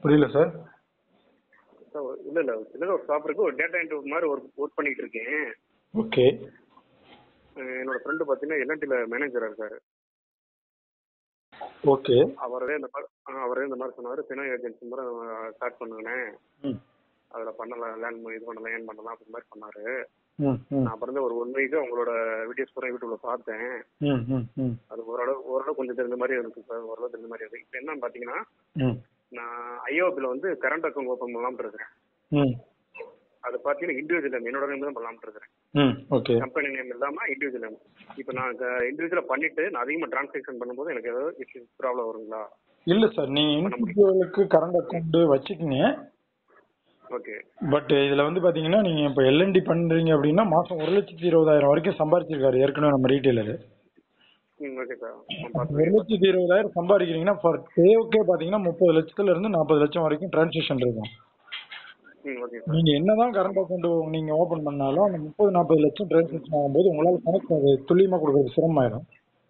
புரியல sir sir இல்ல இல்ல சின்னதாக ஒரு ஷாப் இருக்கு ஒரு டேட்டா என்ட்ரி மாதிரி ஒர்க் ஒர்க் பண்ணிட்டு இருக்கேன் ஓகே அஹ் என்னோட ஃப்ரெண்டு பார்த்தீங்கன்னா எல்என்டில மேனேஜரா இருக்காரு ஓகே அவரே இந்த மாதிரி ஆ, அவரே இந்த மாதிரி சொன்னாரு பினா ஏஜென்சி முறை ஸ்டார்ட் பண்ணுங்கண்ணே ம் அதுல பண்ணலாம் லேண்ட் இது பண்ணலாம் ஏன் பண்ணலாம் அப்படி மாதிரி பண்ணாரு ம் ம் நான் அப்புறம் வந்து ஒரு ஒன் வீக் உங்களோட வீடியோஸ் பூரா யூடியூப்ல பார்த்தேன் ம் ம் ம் அது ஓரளவு ஓரளவு கொஞ்சம் தெரிஞ்ச மாதிரி இருக்கு சார் ஓரளவு தெரிஞ்ச மாதிரி இருக்கு இப்போ என்னன்னு பாத்தீங்கன்னா ம் நான் ஐஓபியில் வந்து கரண்ட் அக்கௌண்ட் ஓப்பன் பண்ணலாம்னு இருக்கிறேன் ம் அது பார்த்தீங்கன்னா இண்டிவிஜுவல் நேம் என்னோட நேம் தான் பண்ணலாம்னு இருக்கிறேன் ம் ஓகே கம்பெனி நேம் இல்லாம இண்டிவிஜுவல் நேம் இப்போ நான் இண்டிவிஜுவலாக பண்ணிட்டு நான் அதிகமாக டிரான்சாக்ஷன் பண்ணும்போது எனக்கு ஏதாவது இஷ்யூ ப்ராப்ளம் வருங்களா இல்ல சார் நீங்க இண்டிவிஜுவலுக்கு கரண்ட் அக்கௌண்ட் வச்சுக்கங்க ஓகே பட் இதுல வந்து பாத்தீங்கன்னா நீங்க இப்ப எல்என்டி பண்றீங்க அப்படின்னா மாசம் ஒரு லட்சத்தி இருபதாயிரம் வரைக்கும் சம்பாதிச்சிருக்காரு ஏற்கனவே நம்ம ரீட்டைலர் ம் ஓகே சார் நான் ஒரு பார்த்துக்கிறேன் லட்சத்தி இருபதாயிரம் சம்பாதிக்கிறீங்கன்னா ஃபார் டேவுக்கே பாத்தீங்கன்னா முப்பது லட்சத்துல இருந்து நாற்பது லட்சம் வரைக்கும் டிரான்சாக்ஷன் இருக்கும் ம் ஓகே சார் நீங்க என்னதான் கரண்ட் அக்கௌண்ட் நீங்க ஓபன் பண்ணாலும் அந்த முப்பது நாற்பது லட்சம் டிரான்சாக்ஷன் ஆகும்போது உங்களால கணக்கு அது துல்லியமா கொடுக்கறது சிரமமாயிடும்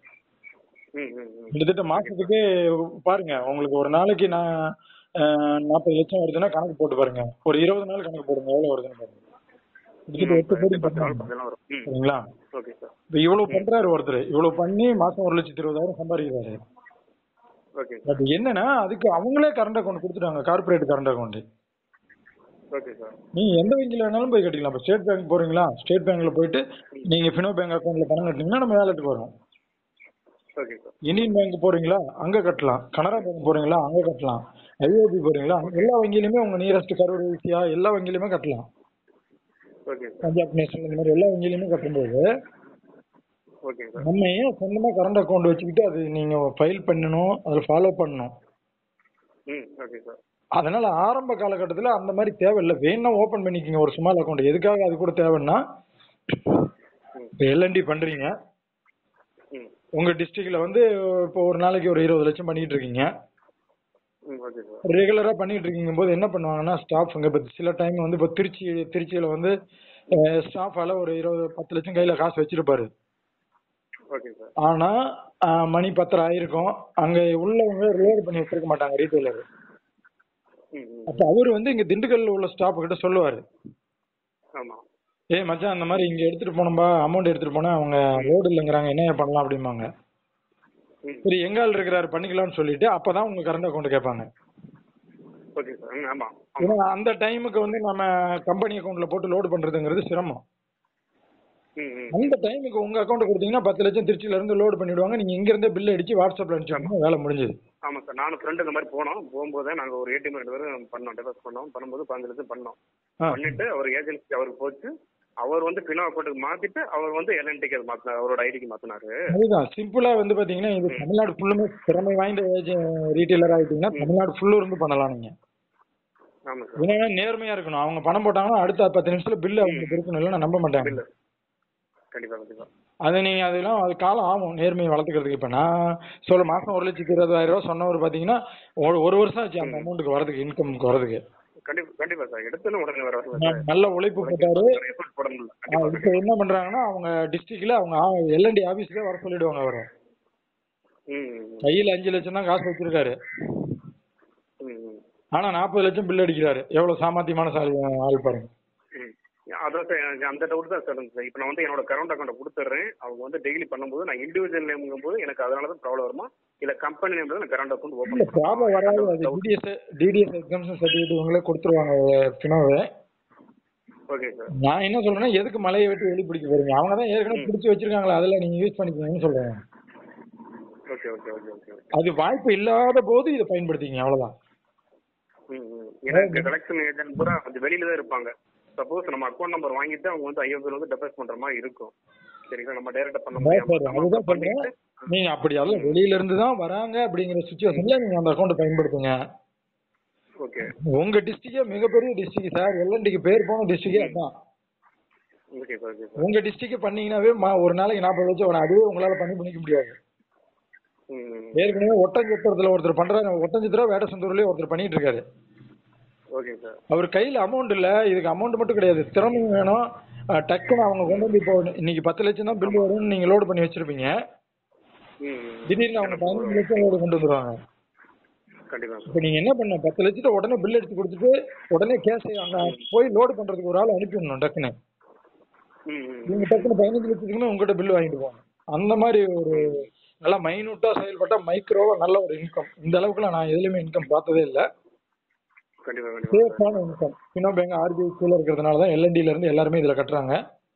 ம் ம் ம் கிட்டத்தட்ட மாசத்துக்கு பாருங்க உங்களுக்கு ஒரு நாளைக்கு நான் நாற்பது லட்சம் வருதுன்னா கணக்கு போட்டு பாருங்க ஒரு இருபது நாள் கணக்கு போடுங்க எவ்வளவு வருதுன்னு பாருங்க கிட்டத்தட்ட எட்டு கோடி பத்து நாள் பண்ணுவாங்க. பத்து நாள் வரும் ம் சரிங்களா ஓகே சார் இப்ப இவ்வளவு பண்றாரு ஒருத்தர் இவ்வளவு பண்ணி மாசம் ஒரு லட்சத்தி இருபதாயிரம் சம்பாதிக்கிறாரு ஓகே சார் பட் என்னன்னா அதுக்கு அவங்களே கரண்ட் அக்கௌண்ட் கொடுத்துட்டாங்க corporate current account okay sir நீங்க எந்த வங்கியில வேணாலும் போய் கட்டிக்கலாம் இப்போ ஸ்டேட் பேங்க் போறீங்களா ஸ்டேட் பேங்க்ல போயிட்டு நீங்க ஃபினோ பேங்க் அக்கௌண்ட்ல பணம் கட்டினீங்கன்னா நம்ம வேலெட்டுக்கு வரும் ஓகே சார் இந்தியன் பேங்க் போறீங்களா அங்க கட்டலாம் கனரா பேங்க் போறீங்களா அங்க கட்டலாம் ஐஓபி போறீங்களா அங்க எல்லா வங்கியிலுமே உங்க நியரஸ்ட் கரூர் ஈசியா எல்லா வங்கியிலுமே கட்டலாம் ஓகே சார் பஞ்சாப் நேஷனல் இந்த மாதிரி எல்லா வங்கியிலுமே கட்டும்போது ஓகே சார் நம்ம ஏன் சொந்தமா கரண்ட் அக்கௌண்ட் வச்சுக்கிட்டு அது நீங்க ஃபைல் பண்ணணும் அதை ஃபாலோ பண்ணணும் ம் ஓகே சார் அதனால ஆரம்ப காலகட்டத்துல அந்த மாதிரி தேவையில்லை வேணா ஓபன் பண்ணிக்கங்க ஒரு ஸ்மால் அக்கௌண்ட் எதுக்காக அது கூட தேவைன்னா இப்போ எல்என்டி பண்றீங்க ம் உங்க டிஸ்ட்ரிக்ட்ல வந்து இப்போ ஒரு நாளைக்கு ஒரு இருபது லட்சம் பண்ணிட்டு இருக்கீங்க ம் ஓகே சார் ரெகுலரா பண்ணிட்டு இருக்கீங்க போது என்ன பண்ணுவாங்கன்னா ஸ்டாஃப்ங்க இப்போ சில டைம் வந்து இப்போ திருச்சி திருச்சியில வந்து ஸ்டாஃபால ஒரு இருபது பத்து லட்சம் கையில காசு வச்சிருப்பாரு ஓகே சார் ஆனா அஹ், மணி பத்தரை ஆயிருக்கும் அங்க உள்ளவங்க ரிலோட் பண்ணி வச்சிருக்க மாட்டாங்க ரீட்டைலர் ம் ம் அப்ப அவரு வந்து இங்க திண்டுக்கல்ல உள்ள ஸ்டாஃப் கிட்ட சொல்லுவாரு ஆமாம் ஏய் மச்சான் அந்த மாதிரி இங்க எடுத்துட்டு போனோம்பா அமௌண்ட் எடுத்துட்டு போனா அவங்க லோடு இல்லைங்கிறாங்க என்ன பண்ணலாம் அப்படிம்பாங்க ம் சரி எங்க ஆள் இருக்கிறாரு பண்ணிக்கலாம்னு சொல்லிட்டு அப்பதான் உங்க கரண்ட் அக்கௌண்ட் கேட்பாங்க ஓகே சார் ம் ஆமாம் ஏன்னா அந்த டைமுக்கு வந்து நம்ம கம்பெனி அக்கௌண்ட்ல போட்டு லோடு பண்றதுங்கிறது சிரமம் ம் ம் அந்த டைமுக்கு உங்க அக்கௌண்ட் கொடுத்தீங்கன்னா பத்து லட்சம் திருச்சியில இருந்து லோடு பண்ணிடுவாங்க நீங்க இங்க இருந்தே பில் அடிச்சு வாட்ஸ்அப்ல அனுப்பிச்சோம்னா வேலை முடிஞ்சது ஆமாம் சார் நானும் ஃப்ரெண்டு இந்த மாதிரி போனோம் போகும்போது நாங்கள் ஒரு ஏடிஎம் ரெண்டு பேரும் பண்ணோம் டெபாசிட் பண்ணோம் பண்ணும்போது பதினஞ்சு லட்சம் பண்ணோம் ஆ. பண்ணிட்டு அவர் ஏஜென்சி அவருக்கு போச்சு அவர் வந்து பினோ அக்கௌண்ட்டுக்கு மாத்திட்டு அவர் வந்து எல்என்டிக்கு அது மாத்தினார் அவரோட ஐடிக்கு மாத்தினாரு அதுதான் சிம்பிளா வந்து பாத்தீங்கன்னா இது தமிழ்நாடு ஃபுல்லுமே திறமை வாய்ந்த ரீட்டைலர் ஆயிட்டீங்கன்னா தமிழ்நாடு ஃபுல்லு இருந்து பண்ணலாம் நீங்க ஆமாம் சார் ஏன்னா நேர்மையா இருக்கணும் அவங்க பணம் போட்டாங்கன்னா அடுத்த பத்து நிமிஷத்துல பில்லு அவங்களுக்கு இருக்கணும் இல்லைன்னா நம்ப மாட்டாங்க இல்ல கண்டிப்பா கண்டிப்பா அது நீங்க அதெல்லாம் அது காலம் ஆகும் நேர்மையை வளர்த்துக்கிறதுக்கு இப்ப நான் சொல்ல மாசம் ஒரு லட்சத்தி இருபதாயிரம் ரூபாய் சொன்னவர் பாத்தீங்கன்னா ஒரு ஒரு வருஷம் ஆச்சு அந்த அமௌண்ட்டுக்கு வரதுக்கு இன்கம்க்கு வரதுக்கு கண்டிப்பா கண்டிப்பா சார் எடுத்துன்னு உடனே வர வரல ந- நல்ல உழைப்பு போட்டாரு எஃபர்ட் போட முடியல ஆ, கண்டிப்பா இப்ப என்ன பண்றாங்கன்னா அவங்க டிஸ்ட்ரிக்ட்ல அவங்க எல்என்டி ஆபீஸ்ல வர சொல்லிடுவாங்க அவரை ம் ம், கையில அஞ்சு லட்சம் தான் காசு வச்சிருக்காரு ம் ம் ஆனா நாற்பது லட்சம் பில் அடிக்கிறாரு எவ்வளவு சாமர்த்தியமான சால் ஆள் பாருங்க ம். அதான் சார் எனக்கு அந்த டவுட் தான் சார் இருந்துச்சு இப்போ நான் வந்து என்னோட கரண்ட் அக்கௌண்ட் கொடுத்துட்றேன் அவங்க வந்து டெய்லி பண்ணும்போது நான் இண்டிவிஜுவல் நேம்ங்கும் போது எனக்கு அதனால தான் ப்ராப்ளம் வருமா இல்ல கம்பெனி நேம் தான் கரண்ட் அக்கௌண்ட் இல்ல ஓப்பன் ப்ராப்ளம் வராது அது டிடிஎஸ் டிடிஎஸ் எக்ஸாம்ஷன் சர்டிஃபிகேட் இவங்களே கொடுத்துருவாங்க பினோவே ஓகே சார் நான் என்ன சொல்றேன்னா எதுக்கு மலையை வெட்டி வெளி பிடிக்க போறீங்க அவங்க தான் ஏற்கனவே பிடிச்சி வச்சிருக்காங்களா அதெல்லாம் நீங்க யூஸ் பண்ணிக்கோங்கன்னு சொல்றேன் okay okay okay okay okay அது வாய்ப்பு இல்லாத போது இதை பயன்படுத்திங்க அவ்வளவுதான் ம் ம் எனக்கு கலெக்ஷன் ஏஜென்ட் பூரா கொஞ்சம் வெளியில தான் இருப்பாங்க சப்போஸ் நம்ம அக்கௌண்ட் நம்பர் வாங்கிட்டு அவங்க வந்து ஐயோபில் வந்து டெபாசிட் பண்ற மாதிரி இருக்கும் சரிங்களா நம்ம டைரக்டா பண்ண அதான் முடியாது சார் அதுதான் சொல்றேன் நீங்க அப்படி அதெல்லாம் வெளியில இருந்து தான் வராங்க அப்படிங்கிற சுச்சுவேஷன்ல நீங்க அந்த அக்கௌண்ட் பயன்படுத்துங்க ஓகே உங்க டிஸ்ட்ரிக்டே மிகப்பெரிய டிஸ்ட்ரிக்ட் சார் எல்என்டிக்கு பேர் போன டிஸ்ட்ரிக்டே அதான் ஓகே சார் ஓகே சார் உங்க டிஸ்ட்ரிக்ட் பண்ணீங்கன்னாவே மா- ஒரு நாளைக்கு நாற்பது லட்சம் வரும் அதுவே உங்களால பண்ணி பண்ணிக்க முடியாது ம் ம். ஏற்கனவே ஒட்டஞ்சத்திரத்துல ஒருத்தர் பண்றாரு ஒட்டஞ்சத்திரம் வேடசந்தூர்லயே ஒருத்தர் பண்ணிட்டு இருக்காரு ஓகே சார் அவர் கையில அமௌண்ட் இல்ல இதுக்கு அமௌண்ட் மட்டும் கிடையாது திறமை வேணும் அஹ் டக்குன்னு அவங்க கொண்டு வந்து இப்போ இன்னைக்கு பத்து லட்சம் தான் பில் வரும்னு நீங்க லோடு பண்ணி வச்சிருப்பீங்க ம் ம். திடீர்னு அவங்க பதினஞ்சு லட்சம் லோடு கொண்டு வந்துருவாங்க கண்டிப்பா சார் இப்போ நீங்க என்ன பண்ண பத்து லட்சத்தை உடனே பில் எடுத்து கொடுத்துட்டு உடனே கேஷ் அங்க போய் லோடு பண்றதுக்கு ஒரு ஆள் அனுப்பிடணும் டக்குன்னு ம் ம் நீங்க டக்குன்னு பதினஞ்சு லட்சத்துக்குமே உங்ககிட்ட பில் வாங்கிட்டு போங்க அந்த மாதிரி ஒரு நல்லா மைனூட்டா செயல்பட்ட மைக்ரோவா நல்ல ஒரு இன்கம் இந்த அளவுக்குலாம் நான் எதுலயுமே இன்கம் பார்த்ததே இல்லை கண்டிப்பா கண்டிப்பா சேஃபான இன்கம் பினோ பேங்க் ஆர்பிஐ கீழே இருக்கிறதுனால தான் எல்என்டில இருந்து எல்லாருமே இதுல கட்டுறாங்க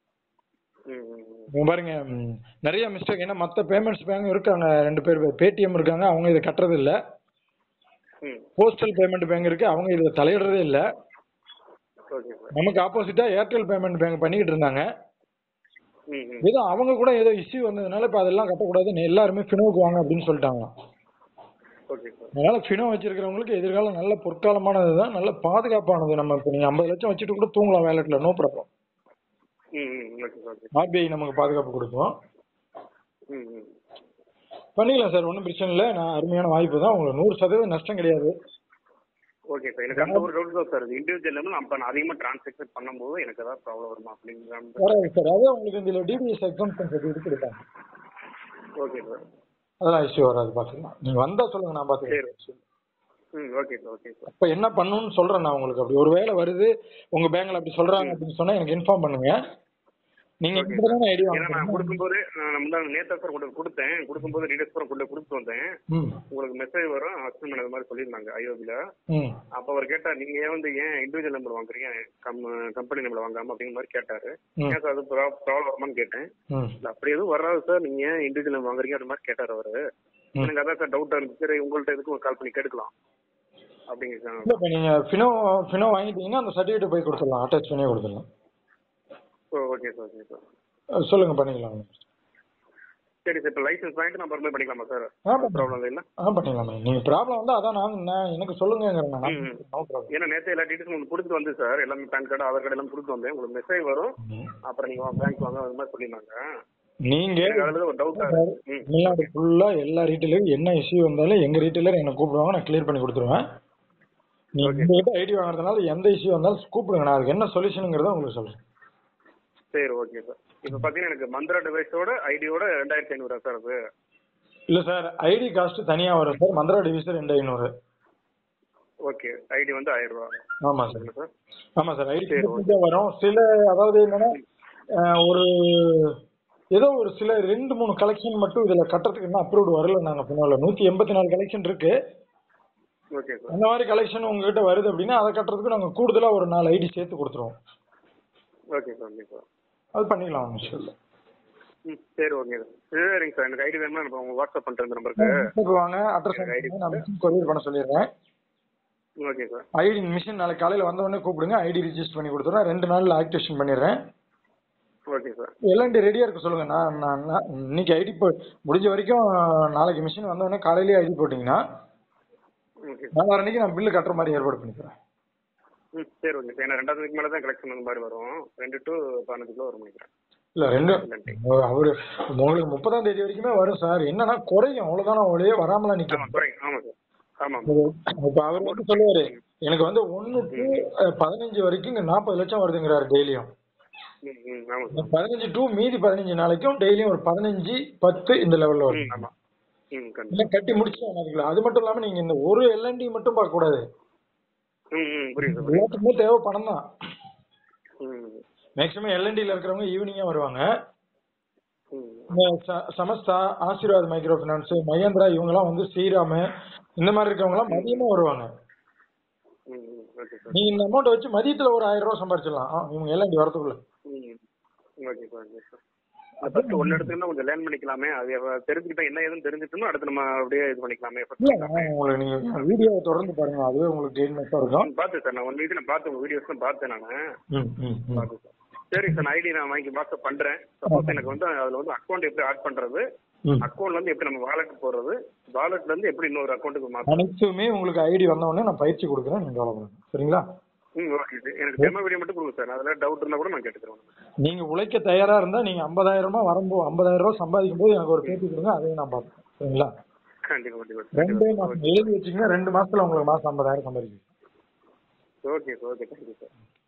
ம் ம் ம். இங்க பாருங்க ம், நிறைய மிஸ்டேக் ஏன்னா மற்ற பேமெண்ட்ஸ் பேங்க் இருக்காங்க ரெண்டு பேர் பேடிஎம் இருக்காங்க அவங்க இதை கட்டுறது இல்ல ம் போஸ்டல் பேமெண்ட் பேங்க் இருக்கு அவங்க இதுல தலையிடுறதே இல்ல ஓகே சார் நமக்கு ஆப்போசிட்டா ஏர்டெல் பேமெண்ட் பேங்க் பண்ணிக்கிட்டு இருந்தாங்க ம் ம் ஏதோ அவங்க கூட ஏதோ இஷ்யூ வந்ததுனால இப்ப அதெல்லாம் கட்டக்கூடாதுன்னு எல்லாருமே ஃபினோக்கு வாங்க அப்படின்னு சொல்லிட்டாங்க ஓகே சார் அதனால ஃபினோ வச்சிருக்கிறவங்களுக்கு எதிர்காலம் நல்ல பொற்காலமானது தான் நல்ல பாதுகாப்பானது நம்ம இப்போ நீங்க ஐம்பது லட்சம் வச்சுட்டு கூட தூங்கலாம் வேலட்ல நோ ப்ராப்ளம் ம் ம் ஓகே சார் ஓகே ஆர்பிஐ நமக்கு பாதுகாப்பு கொடுக்கும் ம் ம் பண்ணிக்கலாம் சார் ஒன்றும் பிரச்சனை இல்லை நான் அருமையான வாய்ப்பு தான் உங்களுக்கு நூறு சதவீதம் நஷ்டம் கிடையாது ஓகே சார் எனக்கு அந்த ஒரு டவுட் தான் சார் இண்டிவிஜுவல் லெவலில் நம்ம நான் அதிகமாக டிரான்சாக்ஷன் பண்ணும்போது எனக்கு ஏதாவது ப்ராப்ளம் வருமா அப்படிங்கிற அந்த- வராது சார் அதே உங்களுக்கு இந்த டிபிஎஸ் எக்ஸாம்ஷன் சர்டிஃபிகேட் கொடுப்பாங்க ஓகே சார் அதெல்லாம் இஷ்யூ வராது பார்த்துக்கலாம் நீங்கள் வந்தால் சொல்லுங்கள் நான் பார்த்துக்கிறேன் ம் ஓகே சார் ஓகே சார் இப்போ என்ன பண்ணணும்னு சொல்கிறேன் நான் உங்களுக்கு அப்படி ஒரு வேலை வருது உங்கள் பேங்க்கில் அப்படி சொல்கிறாங்க அப்படின்னு சொன்னால் எனக்கு இன்ஃபார்ம் பண்ணுங்க நீங்கள் Okay, இப்படி தானே ஐடியா ஏன்னா நான் கொடுக்கும்போது நான் முந்தா நேத்தா சார் கொண்டு கொடுத்தேன் கொடுக்கும்போது டீடைல்ஸ் பூரா கொண்டு கொடுத்து வந்தேன் ம் உங்களுக்கு மெசேஜ் வரும் ஹஸ்பண்ட் அது மாதிரி சொல்லியிருந்தாங்க ஐஓபியில் ம் அப்போ அவர் கேட்டார் நீங்க ஏன் வந்து ஏன் இண்டிவிஜுவல் நம்பர் வாங்குறீங்க கம் கம்பெனி நம்பர் வாங்காம அப்படிங்கிற மாதிரி கேட்டாரு ம். ஏன் சார் அது ப்ராப்ளம் வருமான்னு கேட்டேன் ம் இல்ல அப்படி எதுவும் வராது சார் நீங்க ஏன் இண்டிவிஜுவல் நம்பர் வாங்குறீங்க அது மாதிரி கேட்டார் அவரு ம். எனக்கு அதான் சார் டவுட்டா இருந்துச்சு சரி உங்கள்ட்ட எதுக்கும் கால் பண்ணி கேட்டுக்கலாம் அப்படிங்க சார் இல்லை இப்போ நீங்கள் ஃபினோ ஃபினோ வாங்கிட்டீங்கன்னா அந்த சர்டிஃபிகேட் போய் கொடுத்துடலாம் அட்டாச் பண்ணியே கொடுத்துடலாம் oh okay sir okay sir uh சொல்லுங்க பண்ணிக்கலாம் சரி சார் இப்போ லைசன்ஸ் வாங்கிட்டு நம்ம அப்புறமே பண்ணிக்கலாமா சார் ஆ பண்ணிக்கலாம் ப்ராப்ளம் இல்லை ஆ பண்ணிக்கலாம் நீங்கள் ப்ராப்ளம் வந்து அதான் நான் நான் எனக்கு சொல்லுங்கிறேன் நான் ம். நோ ப்ராப்ளம் ஏன்னா நேற்று எல்லா டீட்டெயில்ஸ் உங்களுக்கு கொடுத்துட்டு வந்து சார் எல்லாமே பேன் கார்டு ஆதார் கார்டு எல்லாம் கொடுத்து வந்தேன் உங்களுக்கு மெசேஜ் வரும் அப்புறம் நீங்க பேங்க் வாங்க அது மாதிரி சொல்லியிருந்தாங்க நீங்க எனக்கு அதுல ஒரு டவுட்டா சார், ம் தமிழ்நாடு ஃபுல்லா எல்லா ரீட்டைலரும் என்ன இஷ்யூ வந்தாலும் எங்க ரீட்டைலர் என்ன கூப்பிடுவாங்க நான் கிளியர் பண்ணி கொடுத்துருவேன் நீங்க Okay. உங்ககிட்ட ஐடி வாங்குறதுனால எந்த இஷ்யூ வந்தாலும் கூப்பிடுங்க நான் அதுக்கு என்ன சொல்யூஷனுங்கிறத உங்களுக்கு சொல்றேன் சரி ஓகே சார் இப்போ பார்த்தீங்கன்னா எனக்கு மந்த்ரா டிவைஸோட ஐடியோட ரெண்டாயிரத்தி ஐநூறா சார் அது இல்ல சார் ஐடி காஸ்ட் தனியா வரும் சார் மந்திரா டிவிஸ் ரெண்டு ஐநூறு ஓகே ஐடி வந்து ஆயிரம் ரூபா ஆமா சார் சரிங்களா சார் ஆமா சார் ஐடி சரி, கொஞ்சம் வரும் சில அதாவது என்னன்னா அஹ், ஒரு ஏதோ ஒரு சில ரெண்டு மூணு கலெக்ஷன் மட்டும் இதுல கட்டுறதுக்கு இன்னும் அப்ரூவ்டு வரல நாங்க பின்னால நூத்தி எண்பத்தி நாலு கலெக்ஷன் இருக்கு ஓகே சார் அந்த மாதிரி கலெக்ஷன் உங்ககிட்ட வருது அப்படின்னா அதை கட்டுறதுக்கு நாங்க கூடுதலா ஒரு நாலு ஐடி சேர்த்து கொடுத்துருவோம் ஓகே சார் ஓகே சார் அது பண்ணிக்கலாம் ஒன்றும் விஷயம் இல்லை ம் சரி ஓகே சார் சரிங்க சார் எனக்கு ஐடி வேணுமா நான் உங்களுக்கு வாட்ஸ்அப் பண்ணுறேன் இந்த நம்பருக்கு இப்போ வாங்க அட்ரஸ் எனக்கு ID நான் மிஷின் கொரியர் பண்ண சொல்லிடுறேன் ஓகே சார் ஐடி மிஷின் நாளைக்கு காலையில் வந்த உடனே கூப்பிடுங்க ஐடி ரிஜிஸ்டர் பண்ணி கொடுத்துறேன் ரெண்டு நாளில் ஆக்டிவேஷன் பண்ணிடுறேன் ஓகே சார் எல்லாம் ரெடியாக இருக்க சொல்லுங்க நான் நான் நான் இன்னைக்கு ஐடி போ முடிஞ்ச வரைக்கும் நாளைக்கு மிஷின் வந்த உடனே காலையிலேயே ஐடி போட்டிங்கன்னா ஓகே சார் நாளாக அன்னைக்கு நான் பில்லு கட்டுற மாதிரி ஏற்பாடு பண்ணிக்கிறேன் ம் சரி ஓகே சார் ஏன்னா ரெண்டாவது மேலே தான் கலெக்ஷன் அந்த மாதிரி வரும் ரெண்டு டு பதினஞ்சு கிலோ வரும் நினைக்கிறேன் இல்லை ரெண்டு நன்றி அவரு உங்களுக்கு முப்பதாம் தேதி வரைக்குமே வரும் சார் என்னன்னா குறையும் அவ்வளோதானே ஒளியே வராமலாம் நிற்கும் ஆமாம் குறைங்க ஆமாம் சார் ஆமாம் இப்போ அவர் வந்து சொல்லுவாரு எனக்கு வந்து ஒன்று டு பதினஞ்சு வரைக்கும் இங்கே நாற்பது லட்சம் வருதுங்கிறாரு டெய்லியும் ம் ம் ஆமாம் சார் பதினஞ்சு டு மீதி பதினஞ்சு நாளைக்கும் டெய்லியும் ஒரு பதினஞ்சு பத்து இந்த லெவல்ல வரும் ம் ஆமாம் ம் கண்டிப்பாக இல்லை கட்டி முடிச்சுட்டாங்க அதுக்குள்ள அது மட்டும் இல்லாம நீங்க இந்த ஒரு எல்என்டி மட்டும் பார்க்க கூடாது ம் ம் புரியுது சார் புரியுது எல்லாத்துக்குமே தேவை பணம் தான் ம் மேக்ஸிமம் எல்என்டில இருக்கிறவங்க ஈவினிங்கா வருவாங்க ம் இந்த ச- சமஸ்தா ஆசீர்வாத் மைக்ரோ ஃபினான்ஸ் மகேந்திரா இவங்கெல்லாம் வந்து ஸ்ரீராம் இந்த மாதிரி இருக்கவங்க எல்லாம் மதியமா வருவாங்க ம் ம் ஓகே சார் நீங்க இந்த அமௌண்ட் வச்சு மதியத்துல ஒரு ஆயிரம் ரூபாய் சம்பாரிச்சிடலாம் ஆ, இவங்க எல்என்டி வரதுக்குள்ள ம் okay sir okay sir first ஒன்று எடுத்துக்கிட்டா கொஞ்சம் லேர்ன் பண்ணிக்கலாமே அது அவ- தெரிஞ்சுக்கிட்டா என்ன ஏதுன்னு தெரிஞ்சுட்டோம்னா அடுத்து நம்ம அப்படியே இது பண்ணிக்கலாமே first இல்ல நான் உங்களுக்கு நீங்க வீடியோவை தொடர்ந்து பாருங்க அதுவே உங்களுக்கு கெயின்மெண்ட்டாக இருக்கும் ம், பார்த்தேன் சார் நான் ஒன் வீக் நான் பார்த்தேன் உங்கள் வீடியோஸ்லாம் பார்த்தேன் நான் ம் ம் ம் பார்த்தேன் சார் சரி சார் நான் ஐடி நான் வாங்கி வாட்ஸ்அப் பண்ணுறேன் சப்போஸ் எனக்கு வந்து அதில் வந்து அக்கௌண்ட் எப்படி ஆட் பண்ணுறது ம் அக்கௌண்ட்ல இருந்து எப்படி நம்ம வாலெட் போடுறது வாலெட்ல இருந்து எப்படி இன்னொரு அக்கௌண்ட்டுக்கு மாற்றணும் அனைத்துமே உங்களுக்கு ஐடி வந்த உடனே நான் பயிற்சி கொடுக்குறேன் நீங்க கவலை பண்ணுங்க சரிங்களா ம் ஓகே சார் எனக்கு டெமோ வீடியோ மட்டும் கொடுங்க சார் அதில் டவுட் இருந்தால் கூட நான் கேட்டுக்கிறேன் நீங்க உழைக்க தயாரா இருந்தா நீங்க 50000 ரூபாய் வரும்போது 50000 ரூபாய் சம்பாதிக்கும் போது எனக்கு ஒரு பேட்டி கொடுங்க அதையும் நான் பார்ப்பேன் சரிங்களா கண்டிப்பாக கண்டிப்பாக ரெண்டே மாசம் எழுதி வச்சீங்கன்னா ரெண்டு மாசத்துல உங்களுக்கு மாசம் 50000 சம்பாதிக்கும் okay sir okay thank you sir